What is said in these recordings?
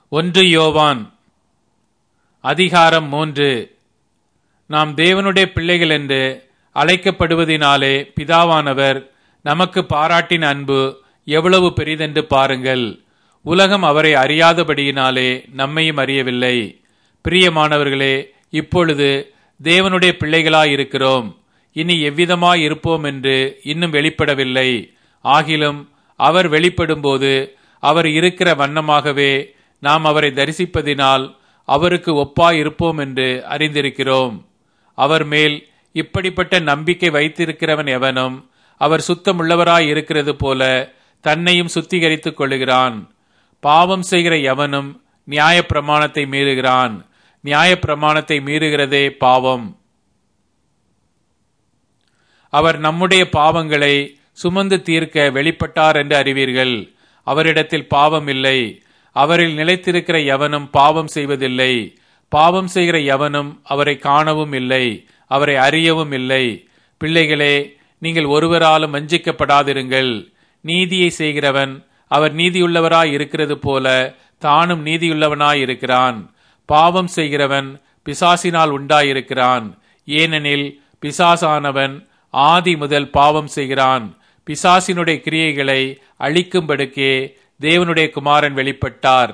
ஒன்று யோவான் அதிகாரம் மூன்று நாம் தேவனுடைய பிள்ளைகள் என்று அழைக்கப்படுவதினாலே பிதாவானவர் நமக்கு பாராட்டின அன்பு எவ்வளவு பெரிதென்று பாருங்கள் உலகம் அவரை அறியாதபடியினாலே நம்மையும் அறியவில்லை பிரியமானவர்களே இப்பொழுது தேவனுடைய பிள்ளைகளாயிருக்கிறோம் இனி எவ்விதமாய் இருப்போம் என்று இன்னும் வெளிப்படவில்லை ஆகிலும் அவர் வெளிப்படும்போது அவர் இருக்கிற வண்ணமாகவே நாம் அவரை தரிசிப்பதினால் அவருக்கு ஒப்பாய் இருப்போம் என்று அறிந்திருக்கிறோம் அவர் மேல் இப்படிப்பட்ட நம்பிக்கை வைத்திருக்கிறவன் எவனும் அவர் சுத்தமுள்ளவராய் இருக்கிறது போல தன்னையும் சுத்திகரித்துக் கொள்ளுகிறான் பாவம் செய்கிற எவனும் நியாயப்பிரமாணத்தை மீறுகிறான் நியாயப்பிரமாணத்தை மீறுகிறதே பாவம் அவர் நம்முடைய பாவங்களை சுமந்து தீர்க்க வெளிப்பட்டார் என்று அறிவீர்கள் அவரிடத்தில் பாவம் இல்லை அவரில் நிலைத்திருக்கிற எவனும் பாவம் செய்வதில்லை பாவம் செய்கிற எவனும் அவரை காணவும் இல்லை அவரை அறியவும் இல்லை பிள்ளைகளே நீங்கள் ஒருவராலும் வஞ்சிக்கப்படாதிருங்கள் நீதியை செய்கிறவன் அவர் நீதியுள்ளவராய் இருக்கிறது போல தானும் நீதியுள்ளவனாய் இருக்கிறான் பாவம் செய்கிறவன் பிசாசினால் உண்டாயிருக்கிறான் ஏனெனில் பிசாசானவன் ஆதி முதல் பாவம் செய்கிறான் பிசாசினுடைய கிரியைகளை அழிக்கும்படுக்கே தேவனுடைய குமாரன் வெளிப்பட்டார்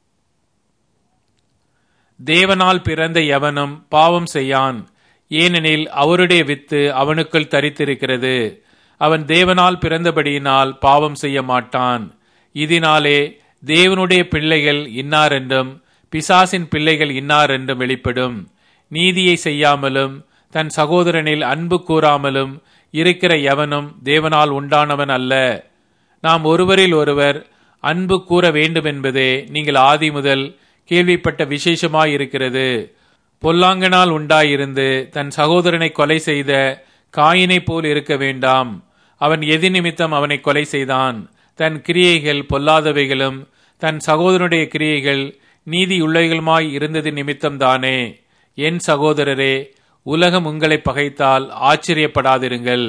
தேவனால் பிறந்த எவனும் பாவம் செய்யான் ஏனெனில் அவருடைய வித்து அவனுக்குள் தரித்திருக்கிறது அவன் தேவனால் பிறந்தபடியினால் பாவம் செய்ய மாட்டான் இதனாலே தேவனுடைய பிள்ளைகள் இன்னார் என்றும் பிசாசின் பிள்ளைகள் இன்னார் என்றும் வெளிப்படும் நீதியை செய்யாமலும் தன் சகோதரனில் அன்பு கூறாமலும் இருக்கிற எவனும் தேவனால் உண்டானவன் அல்ல நாம் ஒருவரில் ஒருவர் அன்பு கூற வேண்டுமென்பதே நீங்கள் ஆதி முதல் கேள்விப்பட்ட விசேஷமாயிருக்கிறது பொல்லாங்கனால் உண்டாயிருந்து தன் சகோதரனை கொலை செய்த காயினை போல் இருக்க வேண்டாம் அவன் எதி நிமித்தம் அவனை கொலை செய்தான் தன் கிரியைகள் பொல்லாதவைகளும் தன் சகோதரனுடைய கிரியைகள் நீதியுள்ளவைகளுமாய் இருந்தது நிமித்தம்தானே என் சகோதரரே உலகம் உங்களை பகைத்தால் ஆச்சரியப்படாதிருங்கள்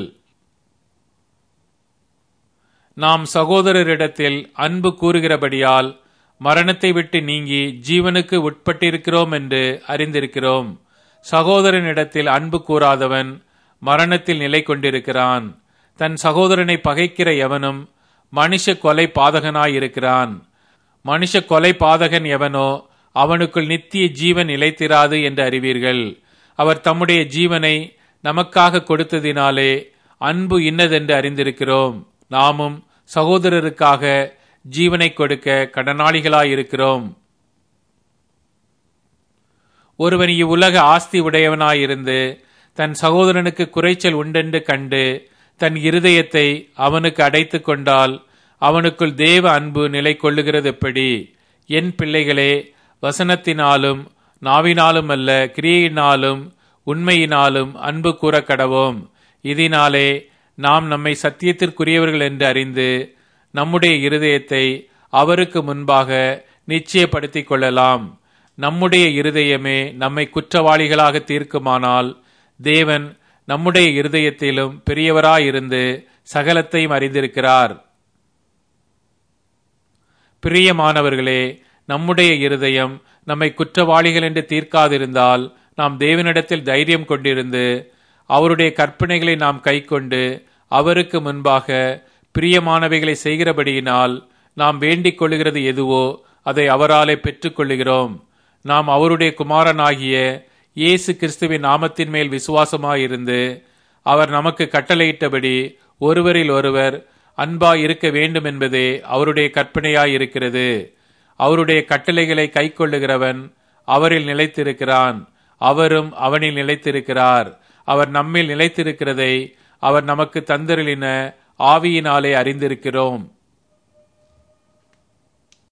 நாம் சகோதரரிடத்தில் அன்பு கூறுகிறபடியால் மரணத்தை விட்டு நீங்கி ஜீவனுக்கு உட்பட்டிருக்கிறோம் என்று அறிந்திருக்கிறோம் சகோதரனிடத்தில் அன்பு கூறாதவன் மரணத்தில் நிலை கொண்டிருக்கிறான் தன் சகோதரனை பகைக்கிற எவனும் மனுஷ கொலை பாதகனாயிருக்கிறான் மனுஷ கொலை பாதகன் எவனோ அவனுக்குள் நித்திய ஜீவன் நிலைத்திராது என்று அறிவீர்கள் அவர் தம்முடைய ஜீவனை நமக்காக கொடுத்ததினாலே அன்பு இன்னதென்று அறிந்திருக்கிறோம் நாமும் சகோதரருக்காக ஜீவனை கொடுக்க கடனாளிகளாயிருக்கிறோம் ஒருவன் இவ்வுலக ஆஸ்தி உடையவனாயிருந்து தன் சகோதரனுக்கு குறைச்சல் உண்டென்று கண்டு தன் இருதயத்தை அவனுக்கு அடைத்து கொண்டால் அவனுக்குள் தேவ அன்பு நிலை கொள்ளுகிறது எப்படி என் பிள்ளைகளே வசனத்தினாலும் நாவினாலும் அல்ல கிரியையினாலும் உண்மையினாலும் அன்பு கூற கடவோம் இதனாலே நாம் நம்மை சத்தியத்திற்குரியவர்கள் என்று அறிந்து நம்முடைய இருதயத்தை அவருக்கு முன்பாக நிச்சயப்படுத்திக் கொள்ளலாம் நம்முடைய இருதயமே நம்மை குற்றவாளிகளாக தீர்க்குமானால் தேவன் நம்முடைய இருதயத்திலும் பெரியவராயிருந்து சகலத்தையும் அறிந்திருக்கிறார் பிரியமானவர்களே நம்முடைய இருதயம் நம்மை குற்றவாளிகள் என்று தீர்க்காதிருந்தால் நாம் தேவனிடத்தில் தைரியம் கொண்டிருந்து அவருடைய கற்பனைகளை நாம் கைக்கொண்டு அவருக்கு முன்பாக பிரியமானவைகளை செய்கிறபடியினால் நாம் வேண்டிக் கொள்ளுகிறது எதுவோ அதை அவராலே பெற்றுக்கொள்ளுகிறோம் நாம் அவருடைய குமாரனாகிய இயேசு கிறிஸ்துவின் நாமத்தின் மேல் விசுவாசமாயிருந்து அவர் நமக்கு கட்டளையிட்டபடி ஒருவரில் ஒருவர் அன்பாய் இருக்க வேண்டும் என்பதே அவருடைய கற்பனையாயிருக்கிறது அவருடைய கட்டளைகளை கைக்கொள்ளுகிறவன் அவரில் நிலைத்திருக்கிறான் அவரும் அவனில் நிலைத்திருக்கிறார் அவர் நம்மில் நிலைத்திருக்கிறதை அவர் நமக்கு தந்தருளின ஆவியினாலே அறிந்திருக்கிறோம்